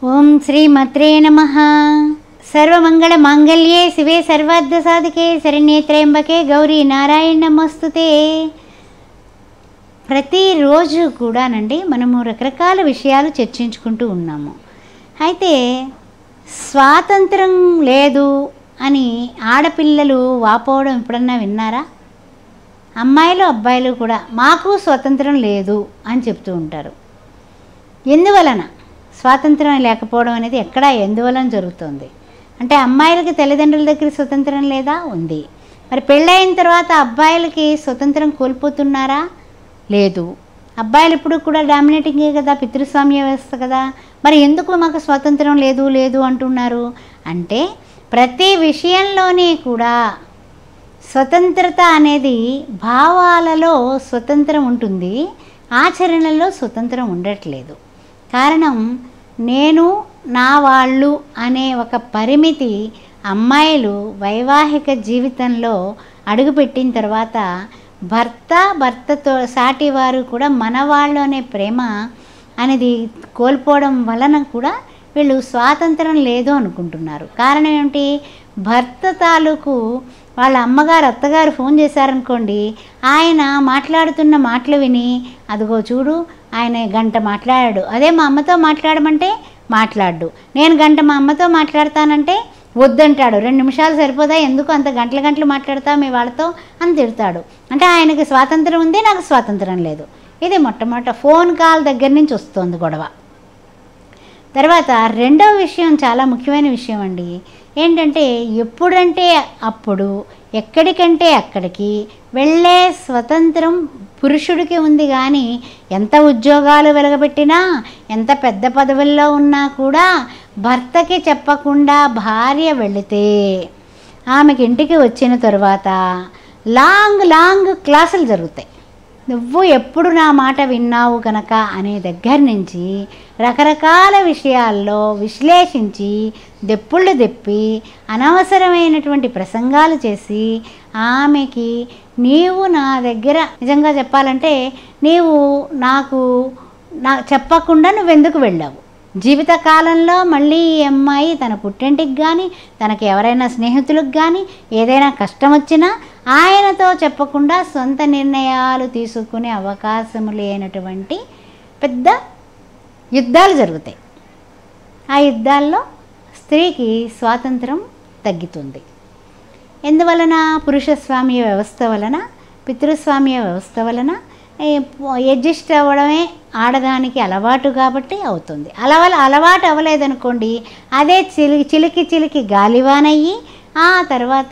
ఓం శ్రీమత్రే నమ సర్వమంగళ మాంగళ్యే శివే సర్వార్థ సాధికే శరణ్యే త్రయంబకే గౌరీ నారాయణ నమస్తుతే ప్రతిరోజు కూడానండి మనము రకరకాల విషయాలు చర్చించుకుంటూ ఉన్నాము అయితే స్వాతంత్రం లేదు అని ఆడపిల్లలు వాపోవడం ఎప్పుడన్నా విన్నారా అమ్మాయిలు అబ్బాయిలు కూడా మాకు స్వతంత్రం లేదు అని చెప్తూ ఉంటారు ఎందువలన స్వాతంత్రం లేకపోవడం అనేది ఎక్కడ ఎందువలన జరుగుతుంది అంటే అమ్మాయిలకి తల్లిదండ్రుల దగ్గర స్వతంత్రం లేదా ఉంది మరి పెళ్ళైన తర్వాత అబ్బాయిలకి స్వతంత్రం కోల్పోతున్నారా లేదు అబ్బాయిలు ఇప్పుడు కూడా డామినేటింగే కదా పితృస్వామ్య వ్యవస్థ కదా మరి ఎందుకు మాకు స్వాతంత్రం లేదు లేదు అంటున్నారు అంటే ప్రతి విషయంలోనే కూడా స్వతంత్రత అనేది భావాలలో స్వతంత్రం ఉంటుంది ఆచరణలో స్వతంత్రం ఉండట్లేదు కారణం నేను నా వాళ్ళు అనే ఒక పరిమితి అమ్మాయిలు వైవాహిక జీవితంలో అడుగుపెట్టిన తర్వాత భర్త భర్తతో సాటి వారు కూడా మన వాళ్ళు అనే ప్రేమ అనేది కోల్పోవడం వలన కూడా వీళ్ళు స్వాతంత్రం లేదు అనుకుంటున్నారు కారణం ఏమిటి భర్త తాలూకు వాళ్ళ అమ్మగారు అత్తగారు ఫోన్ చేశారనుకోండి ఆయన మాట్లాడుతున్న మాటలు విని అదిగో చూడు ఆయన గంట మాట్లాడాడు అదే మా అమ్మతో మాట్లాడమంటే మాట్లాడు నేను గంట మా అమ్మతో మాట్లాడతానంటే వద్దంటాడు రెండు నిమిషాలు సరిపోదా ఎందుకు అంత గంటల గంటలు మాట్లాడతా మీ వాళ్ళతో అని తిడతాడు అంటే ఆయనకి స్వాతంత్రం ఉంది నాకు స్వాతంత్రం లేదు ఇది మొట్టమొదట ఫోన్ కాల్ దగ్గర నుంచి వస్తుంది గొడవ తర్వాత రెండవ విషయం చాలా ముఖ్యమైన విషయం అండి ఏంటంటే ఎప్పుడంటే అప్పుడు ఎక్కడికంటే అక్కడికి వెళ్ళే స్వతంత్రం పురుషుడికి ఉంది కానీ ఎంత ఉద్యోగాలు వెలగబెట్టినా ఎంత పెద్ద పదవుల్లో ఉన్నా కూడా భర్తకి చెప్పకుండా భార్య వెళితే ఆమెకి ఇంటికి వచ్చిన తర్వాత లాంగ్ లాంగ్ క్లాసులు జరుగుతాయి నువ్వు ఎప్పుడు నా మాట విన్నావు కనుక అనే దగ్గర నుంచి రకరకాల విషయాల్లో విశ్లేషించి దెప్పుళ్ళు దెప్పి అనవసరమైనటువంటి ప్రసంగాలు చేసి ఆమెకి నీవు నా దగ్గర నిజంగా చెప్పాలంటే నీవు నాకు నా చెప్పకుండా నువ్వెందుకు వెళ్ళావు జీవితకాలంలో మళ్ళీ ఈ అమ్మాయి తన పుట్టింటికి కానీ తనకి ఎవరైనా స్నేహితులకు కానీ ఏదైనా కష్టం వచ్చినా ఆయనతో చెప్పకుండా సొంత నిర్ణయాలు తీసుకునే అవకాశం లేనటువంటి పెద్ద యుద్ధాలు జరుగుతాయి ఆ యుద్ధాల్లో స్త్రీకి స్వాతంత్రం తగ్గుతుంది ఎందువలన పురుషస్వామ్య వ్యవస్థ వలన పితృస్వామ్య వ్యవస్థ వలన అడ్జస్ట్ అవ్వడమే ఆడదానికి అలవాటు కాబట్టి అవుతుంది అలవల అలవాటు అవ్వలేదనుకోండి అదే చిలికి చిలికి చిలికి గాలివానయ్యి ఆ తర్వాత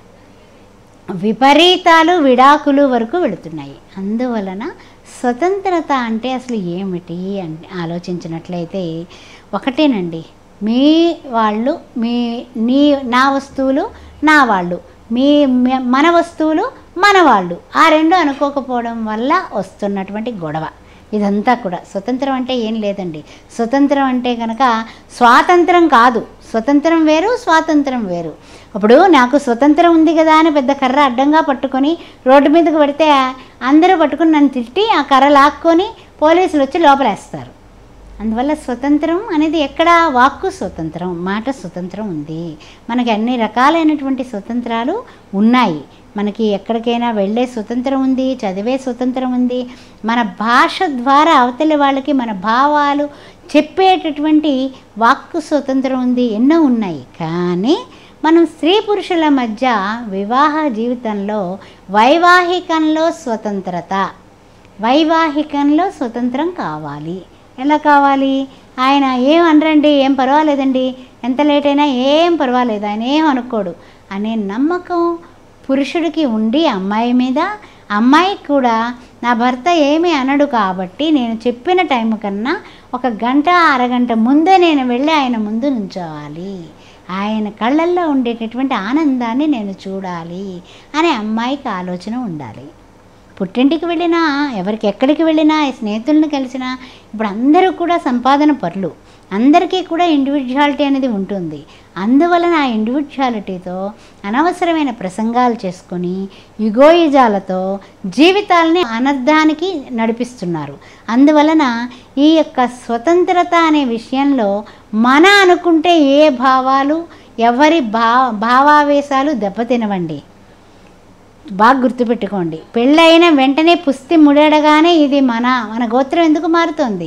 విపరీతాలు విడాకులు వరకు వెళుతున్నాయి అందువలన స్వతంత్రత అంటే అసలు ఏమిటి అని ఆలోచించినట్లయితే ఒకటేనండి మీ వాళ్ళు మీ నీ నా వస్తువులు నా వాళ్ళు మీ మ- మన వస్తువులు మన వాళ్ళు ఆ రెండు అనుకోకపోవడం వల్ల వస్తున్నటువంటి గొడవ ఇదంతా కూడా స్వతంత్రం అంటే ఏం లేదండి స్వతంత్రం అంటే కనుక స్వాతంత్రం కాదు స్వతంత్రం వేరు స్వాతంత్రం వేరు ఇప్పుడు నాకు స్వతంత్రం ఉంది కదా అని పెద్ద కర్ర అడ్డంగా పట్టుకొని రోడ్డు మీదకి పడితే అందరూ పట్టుకుని నన్ను తిట్టి ఆ కర్ర లాక్కొని పోలీసులు వచ్చి లోపలేస్తారు అందువల్ల స్వతంత్రం అనేది ఎక్కడ వాక్కు స్వతంత్రం మాట స్వతంత్రం ఉంది మనకి అన్ని రకాలైనటువంటి స్వతంత్రాలు ఉన్నాయి మనకి ఎక్కడికైనా వెళ్ళే స్వతంత్రం ఉంది చదివే స్వతంత్రం ఉంది మన భాష ద్వారా అవతలి వాళ్ళకి మన భావాలు చెప్పేటటువంటి వాక్కు స్వతంత్రం ఉంది ఎన్నో ఉన్నాయి కానీ మనం స్త్రీ పురుషుల మధ్య వివాహ జీవితంలో వైవాహికంలో స్వతంత్రత వైవాహికంలో స్వతంత్రం కావాలి ఎలా కావాలి ఆయన ఏం అనరండి ఏం పర్వాలేదండి ఎంత లేట్ అయినా ఏం పర్వాలేదు ఆయన ఏం అనుకోడు అనే నమ్మకం పురుషుడికి ఉండి అమ్మాయి మీద అమ్మాయికి కూడా నా భర్త ఏమీ అనడు కాబట్టి నేను చెప్పిన టైం కన్నా ఒక గంట అరగంట ముందే నేను వెళ్ళి ఆయన ముందు నుంచోవాలి ఆయన కళ్ళల్లో ఉండేటటువంటి ఆనందాన్ని నేను చూడాలి అనే అమ్మాయికి ఆలోచన ఉండాలి పుట్టింటికి వెళ్ళినా ఎవరికి ఎక్కడికి వెళ్ళినా స్నేహితులను కలిసినా ఇప్పుడు అందరూ కూడా సంపాదన పరులు అందరికీ కూడా ఇండివిజువాలిటీ అనేది ఉంటుంది అందువలన ఆ ఇండివిజువాలిటీతో అనవసరమైన ప్రసంగాలు చేసుకొని యుగోయిజాలతో జీవితాలని అనర్థానికి నడిపిస్తున్నారు అందువలన ఈ యొక్క స్వతంత్రత అనే విషయంలో మన అనుకుంటే ఏ భావాలు ఎవరి భా భావావేశాలు దెబ్బతినవండి బాగా గుర్తుపెట్టుకోండి పెళ్ళైన వెంటనే పుస్తి ముడడగానే ఇది మన మన గోత్రం ఎందుకు మారుతుంది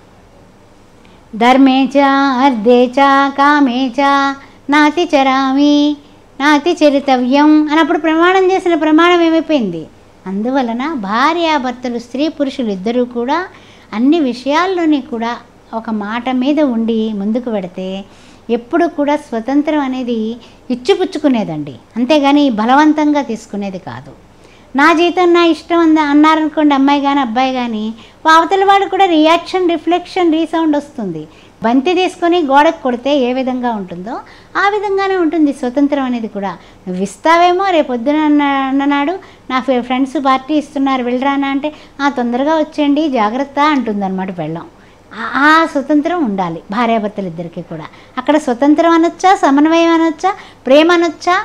ధర్మే చ అర్ధే చ కామే చ నాతి చరామి నాతి చరితవ్యం అన్నప్పుడు ప్రమాణం చేసిన ప్రమాణం ఏమైపోయింది అందువలన భార్యాభర్తలు స్త్రీ పురుషులు ఇద్దరూ కూడా అన్ని విషయాల్లోని కూడా ఒక మాట మీద ఉండి ముందుకు పెడితే ఎప్పుడు కూడా స్వతంత్రం అనేది ఇచ్చిపుచ్చుకునేదండి అంతేగాని బలవంతంగా తీసుకునేది కాదు నా జీతం నా ఇష్టం అంద అన్నారనుకోండి అమ్మాయి కానీ అబ్బాయి కానీ అవతల వాడు కూడా రియాక్షన్ రిఫ్లెక్షన్ రీసౌండ్ వస్తుంది బంతి తీసుకొని గోడకు కొడితే ఏ విధంగా ఉంటుందో ఆ విధంగానే ఉంటుంది స్వతంత్రం అనేది కూడా నువ్వు ఇస్తావేమో రేపు పొద్దున అన్న- అన్ననాడు నా ఫె- ఫ్రెండ్స్ పార్టీ ఇస్తున్నారు వెళ్ళరానా అంటే ఆ తొందరగా వచ్చేయండి జాగ్రత్త అంటుందన్నమాట వెళ్ళాం ఆ- ఆ స్వతంత్రం ఉండాలి భార్యాభర్తలు ఇద్దరికి కూడా అక్కడ స్వతంత్రం అనొచ్చా సమన్వయం అనొచ్చా ప్రేమ అనొచ్చా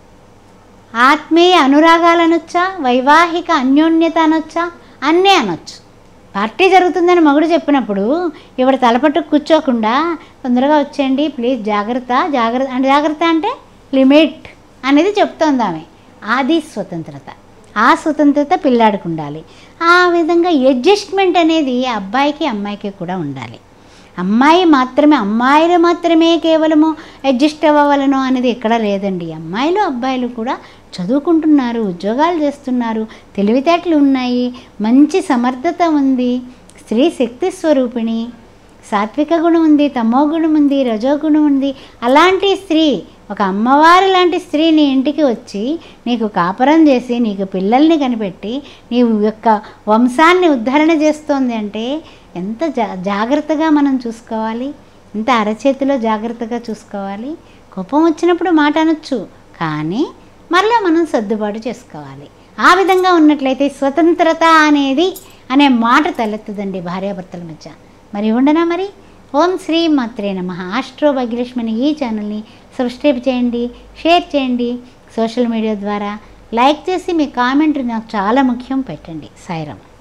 ఆత్మీయ అనురాగాలు అనొచ్చా వైవాహిక అన్యోన్యత అనొచ్చా అన్నీ అనొచ్చు పార్టీ జరుగుతుందని మగుడు చెప్పినప్పుడు ఇవిడ తలపట్టు కూర్చోకుండా తొందరగా వచ్చేయండి ప్లీజ్ జాగ్రత్త జాగ్రత్త అంటే జాగ్రత్త అంటే లిమిట్ అనేది చెప్తోంది ఆమె అది స్వతంత్రత ఆ స్వతంత్రత పిల్లాడికి ఉండాలి ఆ విధంగా అడ్జస్ట్మెంట్ అనేది అబ్బాయికి అమ్మాయికి కూడా ఉండాలి అమ్మాయి మాత్రమే అమ్మాయిలు మాత్రమే కేవలము అడ్జస్ట్ అవ్వవలను అనేది ఎక్కడ లేదండి అమ్మాయిలు అబ్బాయిలు కూడా చదువుకుంటున్నారు ఉద్యోగాలు చేస్తున్నారు తెలివితేటలు ఉన్నాయి మంచి సమర్థత ఉంది స్త్రీ శక్తి స్వరూపిణి సాత్విక గుణం ఉంది తమో గుణం ఉంది రజోగుణం ఉంది అలాంటి స్త్రీ ఒక అమ్మవారి లాంటి స్త్రీ నీ ఇంటికి వచ్చి నీకు కాపరం చేసి నీకు పిల్లల్ని కనిపెట్టి నీ యొక్క వంశాన్ని ఉద్ధరణ చేస్తోంది అంటే ఎంత జా జాగ్రత్తగా మనం చూసుకోవాలి ఎంత అరచేతిలో జాగ్రత్తగా చూసుకోవాలి కోపం వచ్చినప్పుడు మాట అనొచ్చు కానీ మరలా మనం సర్దుబాటు చేసుకోవాలి ఆ విధంగా ఉన్నట్లయితే స్వతంత్రత అనేది అనే మాట తలెత్తుదండి భార్యాభర్తల మధ్య మరి ఉండనా మరి ఓం శ్రీ మాత్రే నమ ఆస్ట్రో భాగ్యలక్ష్మి అనే ఈ ఛానల్ని సబ్స్క్రైబ్ చేయండి షేర్ చేయండి సోషల్ మీడియా ద్వారా లైక్ చేసి మీ కామెంట్ నాకు చాలా ముఖ్యం పెట్టండి సాయిరామ్